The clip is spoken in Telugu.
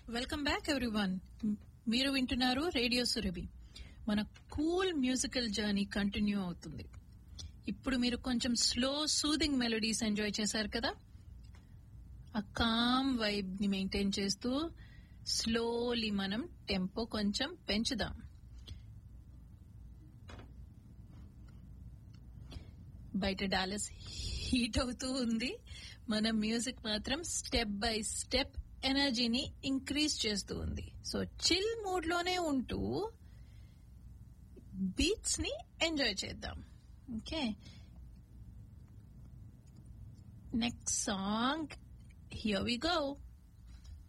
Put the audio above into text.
వెల్కమ్ బ్యాక్ ఎవ్రీవన్ మీరు వింటున్నారు రేడియో సురభి మన కూల్ మ్యూజికల్ జర్నీ కంటిన్యూ అవుతుంది ఇప్పుడు మీరు కొంచెం స్లో సూదింగ్ మెలోడీస్ ఎంజాయ్ చేశారు కదా ఆ కామ్ వైబ్ ని మెయింటైన్ చేస్తూ స్లోలీ మనం టెంపో కొంచెం పెంచుదాం బయట డాలస్ హీట్ అవుతూ ఉంది మన మ్యూజిక్ మాత్రం స్టెప్ బై స్టెప్ ఎనర్జీని ఇంక్రీజ్ చేస్తూ ఉంది సో చిల్ మూడ్ లోనే ఉంటూ బీట్స్ ని ఎంజాయ్ చేద్దాం okay next song here we go